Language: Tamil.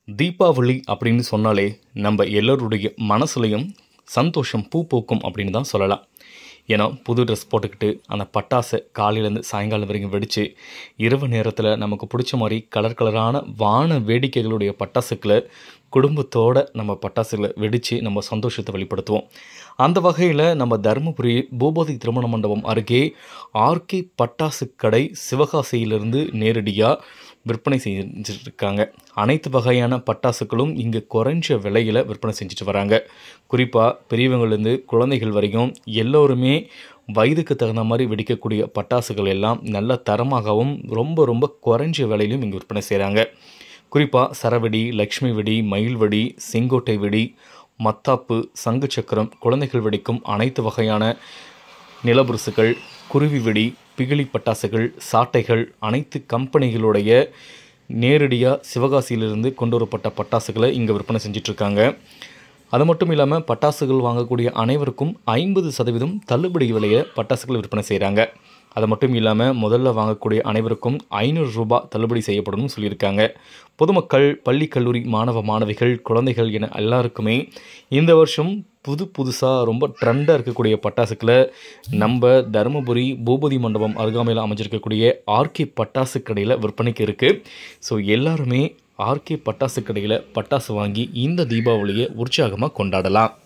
தீபாவளி அப்படின்னு சொன்னாலே நம்ம எல்லோருடைய மனசுலையும் சந்தோஷம் பூ பூக்கும் அப்படின்னு தான் சொல்லலாம் ஏன்னா புது ட்ரெஸ் போட்டுக்கிட்டு அந்த பட்டாசை காலையிலேருந்து சாயங்காலம் வரைக்கும் வெடித்து இரவு நேரத்தில் நமக்கு பிடிச்ச மாதிரி கலர் கலரான வான வேடிக்கைகளுடைய பட்டாசுக்களை குடும்பத்தோடு நம்ம பட்டாசுகளை வெடித்து நம்ம சந்தோஷத்தை வெளிப்படுத்துவோம் அந்த வகையில் நம்ம தருமபுரி பூபதி திருமண மண்டபம் அருகே ஆர்கே பட்டாசு கடை சிவகாசியிலிருந்து நேரடியாக விற்பனை செஞ்சுட்டு இருக்காங்க அனைத்து வகையான பட்டாசுகளும் இங்கே குறைஞ்ச விலையில் விற்பனை செஞ்சுட்டு வராங்க குறிப்பாக பெரியவங்கள்லேருந்து குழந்தைகள் வரைக்கும் எல்லோருமே வயதுக்கு தகுந்த மாதிரி வெடிக்கக்கூடிய பட்டாசுகள் எல்லாம் நல்ல தரமாகவும் ரொம்ப ரொம்ப குறைஞ்ச விலையிலும் இங்கே விற்பனை செய்கிறாங்க குறிப்பாக சரவெடி லக்ஷ்மி வெடி மயில் வெடி செங்கோட்டை வெடி மத்தாப்பு சங்கு சக்கரம் குழந்தைகள் வெடிக்கும் அனைத்து வகையான நிலபுருசுகள் குருவி வெடி பிகிலி பட்டாசுகள் சாட்டைகள் அனைத்து கம்பெனிகளுடைய நேரடியாக சிவகாசியிலிருந்து கொண்டு வரப்பட்ட பட்டாசுகளை இங்கே விற்பனை செஞ்சிட்ருக்காங்க அது மட்டும் இல்லாமல் பட்டாசுகள் வாங்கக்கூடிய அனைவருக்கும் ஐம்பது சதவீதம் தள்ளுபடி விலையை பட்டாசுகள் விற்பனை செய்கிறாங்க அது மட்டும் இல்லாமல் முதல்ல வாங்கக்கூடிய அனைவருக்கும் ஐநூறு ரூபாய் தள்ளுபடி செய்யப்படும் சொல்லியிருக்காங்க பொதுமக்கள் பள்ளி கல்லூரி மாணவ மாணவிகள் குழந்தைகள் என எல்லாருக்குமே இந்த வருஷம் புது புதுசாக ரொம்ப ட்ரெண்டாக இருக்கக்கூடிய பட்டாசுக்களை நம்ம தருமபுரி பூபதி மண்டபம் அருகாமையில் அமைஞ்சிருக்கக்கூடிய ஆர்கே பட்டாசு கடையில் விற்பனைக்கு இருக்குது ஸோ எல்லாருமே ஆர்கே பட்டாசு கடையில் பட்டாசு வாங்கி இந்த தீபாவளியை உற்சாகமாக கொண்டாடலாம்